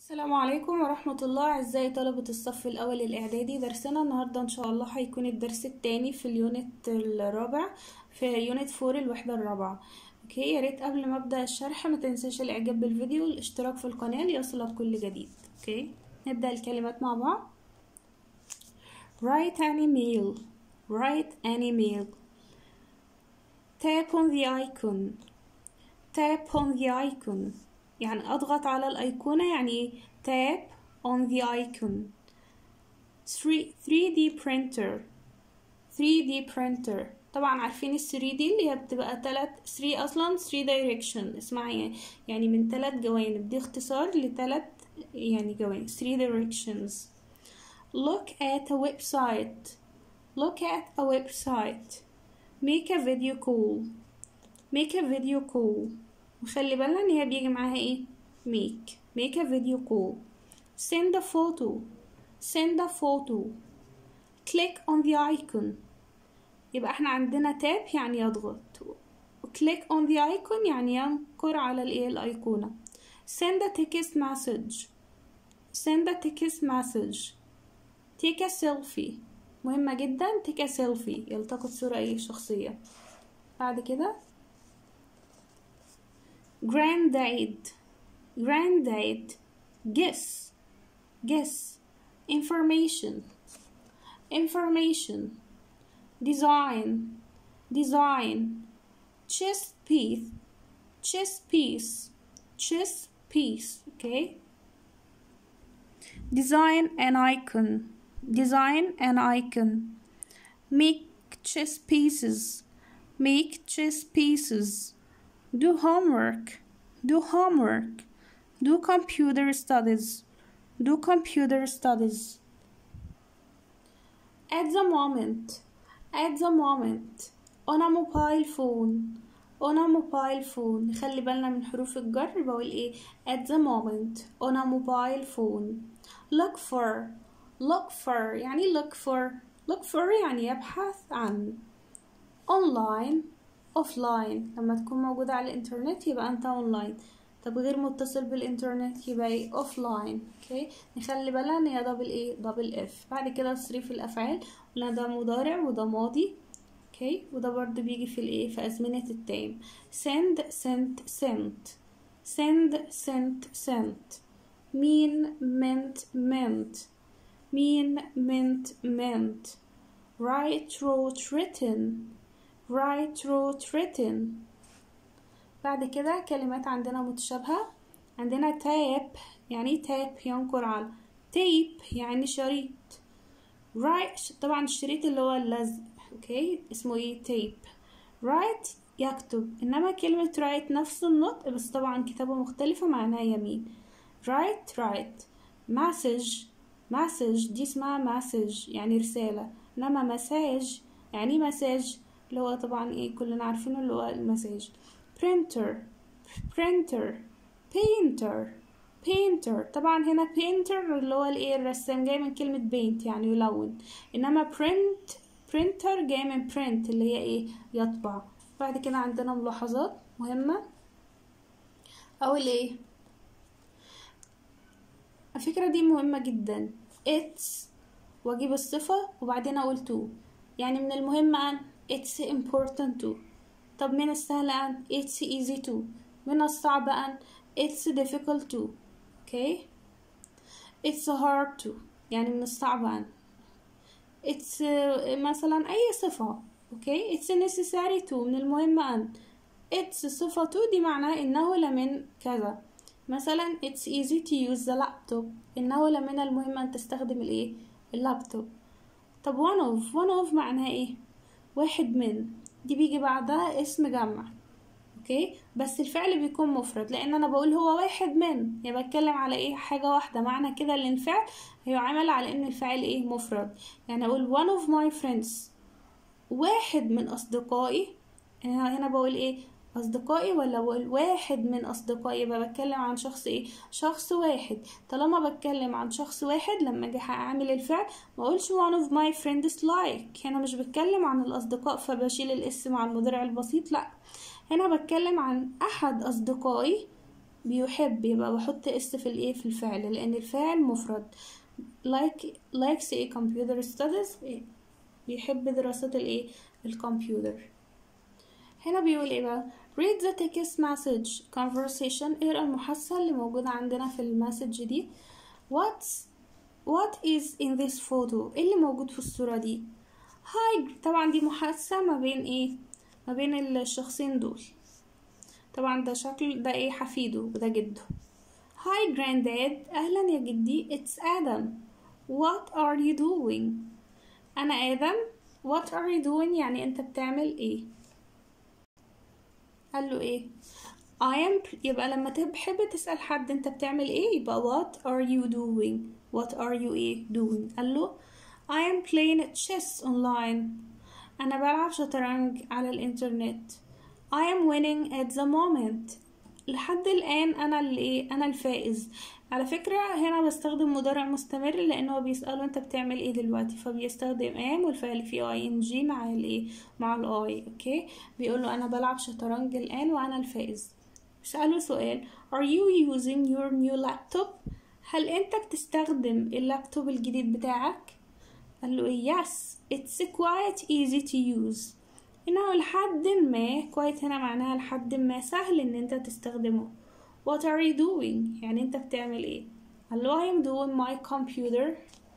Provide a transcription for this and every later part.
السلام عليكم ورحمة الله أعزائي طلبة الصف الأول الإعدادي درسنا النهاردة إن شاء الله هيكون الدرس التاني في اليونت الرابع في يونت فور الوحدة الرابعة اوكي يا ريت قبل ما أبدأ الشرح ما تنساش الإعجاب بالفيديو والاشتراك في القناة ليصلك كل جديد اوكي نبدأ الكلمات مع بعض write an email write an email tap on the icon tap on the icon يعني أضغط على الأيقونة يعني إيه tap on the icon 3D printer 3D printer طبعا عارفين ال 3D اللي هي بتبقى تلات 3 أصلا 3 direction اسمها يعني يعني من تلات جوانب دي اختصار لتلات يعني جوانب 3 directions look at a website look at a website make a video call make a video call وخلي بالنا ان هي بيجي معاها ايه make make a video call send a photo send a photo click on the icon يبقى احنا عندنا tap يعني يضغط click on the icon يعني ينقر على الايه الايقونة send a text message send a text message take a selfie مهمة جدا take a selfie يلتقط صورة ايه شخصية بعد كده granddad granddad guess guess information information design design chess piece chess piece chess piece okay design an icon design an icon make chess pieces make chess pieces do homework do homework do computer studies do computer studies at the moment at the moment on a mobile phone on a mobile phone نخلي بالنا من حروف الجر بقول ايه at the moment on a mobile phone look for look for يعني look for look for يعني يبحث عن online offline لما تكون موجودة على الانترنت يبقى انت اونلاين طب غير متصل بالانترنت يبقى ايه اوفلاين اوكي نخلي بالنا ان هي دبل ايه دبل اف بعد كده تصريف الافعال قلنا ده مضارع وده ماضي اوكي وده برضه بيجي في الايه في ازمنة التايم send sent sent send sent sent mean meant meant mean meant meant write wrote written write wrote written بعد كده كلمات عندنا متشابهة عندنا تاب يعني تاب ينقر على تيب يعني شريط write طبعا الشريط اللي هو اللزق اوكي اسمه ايه تيب write يكتب انما كلمة write نفس النطق بس طبعا كتابة مختلفة معناها يمين write write message message دي اسمها message يعني رسالة انما مساج يعني مساج اللي هو طبعا ايه كلنا عارفينه اللي هو المساج printer printer painter painter طبعا هنا painter اللي هو الايه الرسام جاي من كلمة paint يعني يلون انما print printer جاي من print اللي هي ايه يطبع بعد كده عندنا ملاحظات مهمة اول ايه الفكرة دي مهمة جدا it's واجيب الصفة وبعدين اقول to يعني من المهم ان it's important to طب من السهل أن it's easy to من الصعب أن it's difficult to okay it's hard to يعني من الصعب أن it's uh, مثلا أي صفة okay it's necessary to من المهم أن it's صفة to دي معناه إنه لمن كذا مثلا it's easy to use the laptop إنه لمن المهم أن تستخدم الإيه اللابتوب طب one of one of معناها إيه واحد من دي بيجي بعدها اسم جمع اوكي بس الفعل بيكون مفرد لان انا بقول هو واحد من يعني بتكلم على ايه حاجه واحده معنى كده ان الفعل هيعامل على ان الفعل ايه مفرد يعني اقول one of my friends واحد من اصدقائي هنا هنا بقول ايه اصدقائي ولا بقول واحد من اصدقائي يبقى بتكلم عن شخص ايه شخص واحد طالما بتكلم عن شخص واحد لما اجي اعمل الفعل ما اقولش one of my friends like هنا مش بتكلم عن الاصدقاء فبشيل الاس مع المضارع البسيط لا هنا بتكلم عن احد اصدقائي بيحب يبقى بحط اس في الايه في الفعل لان الفاعل مفرد like likes a computer studies بيحب دراسة الايه الكمبيوتر هنا بيقول ايه بقى read the text message conversation اقرا المحادثة اللي موجودة عندنا في المسج دي what's what is in this photo ايه اللي موجود في الصورة دي هاي طبعا دي محادثة ما بين ايه ما بين الشخصين دول طبعا ده شكل ده ايه حفيده وده جده هاي granddad اهلا يا جدي it's Adam what are you doing انا آدم what are you doing يعني انت بتعمل ايه قال له ايه I am يبقى لما تحب تسأل حد انت بتعمل ايه يبقى what are you doing what are you ايه doing قال له I am playing chess online أنا بلعب شطرنج على الإنترنت I am winning at the moment لحد الآن أنا اللي أنا الفائز على فكرة هنا بستخدم مضارع مستمر لأنه بيسأله أنت بتعمل إيه دلوقتي فبيستخدم am والفعل فيه اي ان جي مع الإيه مع الآي أوكي بيقوله أنا بلعب شطرنج الآن وأنا الفائز سأله سؤال Are you using your new laptop؟ هل أنت بتستخدم اللابتوب الجديد بتاعك؟ قال له yes it's quite easy to use إنه لحد ما quite هنا معناها لحد ما سهل إن أنت تستخدمه what are you doing يعني أنت بتعمل إيه قال له I am doing my computer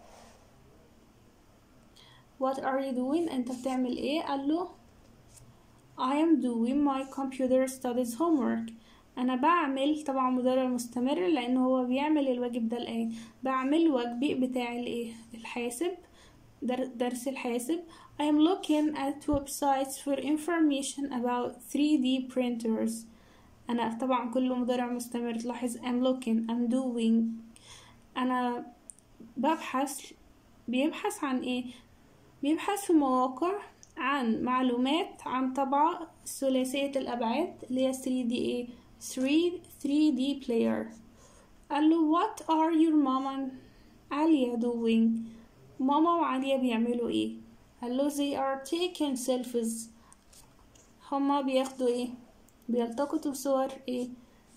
what are you doing أنت بتعمل إيه قال له I am doing my computer studies homework أنا بعمل طبعا مضارع مستمر لأنه هو بيعمل الواجب ده الآن بعمل واجبي بتاع الإيه الحاسب درس الحاسب I am looking at websites for information about 3D printers أنا طبعا كله مضارع مستمر تلاحظ I'm looking I'm doing أنا ببحث بيبحث عن إيه بيبحث في مواقع عن معلومات عن طبعة ثلاثية الأبعاد اللي هي 3D إيه 3 3D player قال له what are your mom and عليا doing ماما وعليا بيعملوا ايه قال له they are taking selfies هما بياخدوا ايه بيلتقطوا صور ايه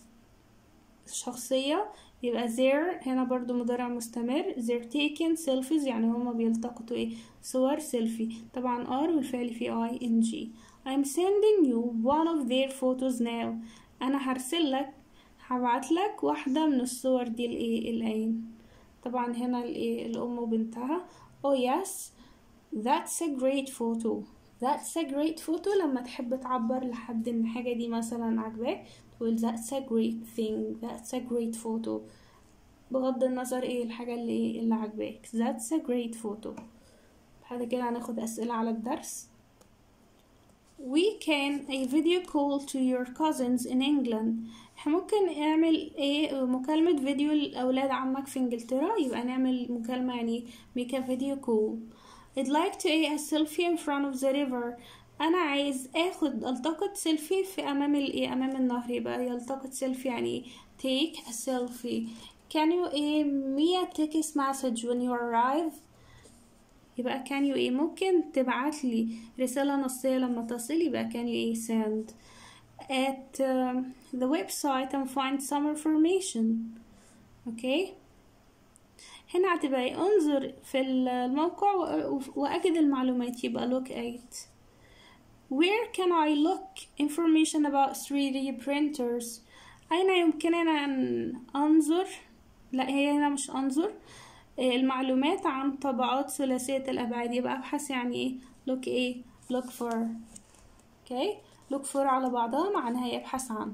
شخصية يبقى they're هنا برضو مضارع مستمر they're taking selfies يعني هما بيلتقطوا ايه صور سيلفي طبعا are والفعل فيه I N G I'm sending you one of their photos now انا هرسل لك هبعت لك واحدة من الصور دي الايه الآن طبعا هنا الايه الأم وبنتها oh yes that's a great photo that's a great photo لما تحب تعبر لحد ان حاجة دي مثلا عجباك تقول that's a great thing that's a great photo بغض النظر ايه الحاجة اللي ايه اللي عجباك that's a great photo بعد كده هناخد أسئلة على الدرس we can a video call to your cousins in England احنا ممكن نعمل ايه مكالمة فيديو لأولاد عمك في انجلترا يبقى نعمل مكالمة يعني make a video call I'd like to take a selfie in front of the river أنا عايز آخد ألتقط سيلفي في أمام الإيه أمام النهر يبقى يلتقط سيلفي يعني take a selfie Can you ايه me a text message when you arrive يبقى can you ايه ممكن تبعت لي رسالة نصية لما تصل يبقى can you ايه send at uh, the website and find some information okay هنا هتبقى ايه انظر في الموقع وأجد المعلومات يبقى look at where can I look information about 3D printers أين يمكننا أن أنظر لا هي هنا مش أنظر المعلومات عن طبعات ثلاثية الأبعاد يبقى أبحث يعني إيه look إيه look for okay look for على بعضها معناها يبحث عن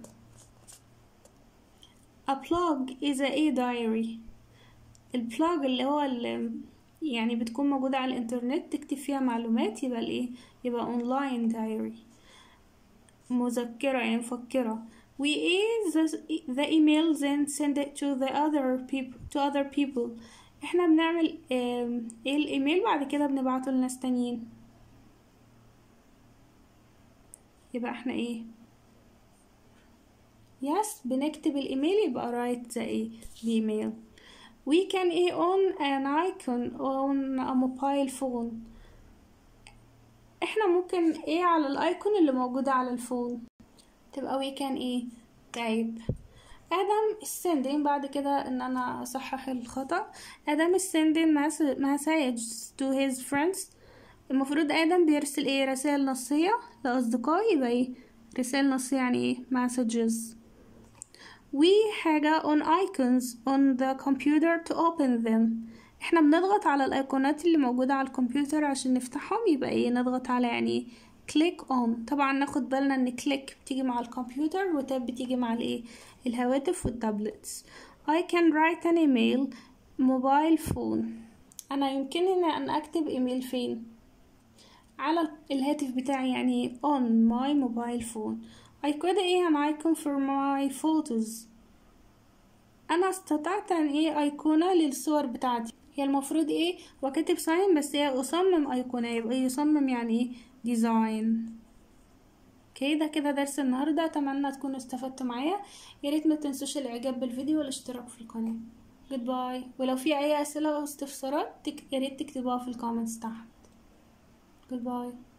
a blog is a e diary البلوج اللي هو اللي يعني بتكون موجودة على الإنترنت تكتب فيها معلومات يبقى الإيه يبقى online diary مذكرة يعني مفكرة we add the, the email then send it to the other people to other people احنا بنعمل ايه الايميل بعد كده بنبعته لناس تانيين يبقى احنا ايه يس بنكتب الايميل يبقى write the ايه الايميل we can ايه on an icon on a mobile phone احنا ممكن ايه على الايكون اللي موجودة على الفون تبقى we can ايه type ادم is sending بعد كده ان انا اصحح الخطأ ادم is sending mess- messages to his friends المفروض ادم بيرسل ايه رسائل نصية لاصدقائه يبقى ايه رسائل نصية يعني ايه messages وحاجة on icons on the computer to open them احنا بنضغط على الايقونات اللي موجودة على الكمبيوتر عشان نفتحهم يبقى ايه نضغط على يعني click on طبعا ناخد بالنا ان click بتيجي مع الكمبيوتر وتاب بتيجي مع الايه الهواتف والتابلتس I can write an email موبايل فون انا يمكنني ان اكتب ايميل فين على الهاتف بتاعي يعني on my mobile phone I could ايه an icon for my photos انا استطعت ان ايه ايقونة للصور بتاعتي هي المفروض ايه هو كاتب ساين بس هي اصمم ايقونة يبقى يصمم يعني ايه ديزاين اوكي ده كده درس النهاردة اتمنى تكونوا استفدتوا معايا يا ريت ما تنسوش الاعجاب بالفيديو والاشتراك في القناة جود باي ولو في اي اسئلة او استفسارات تك... يا ريت تكتبوها في الكومنتس تحت جود باي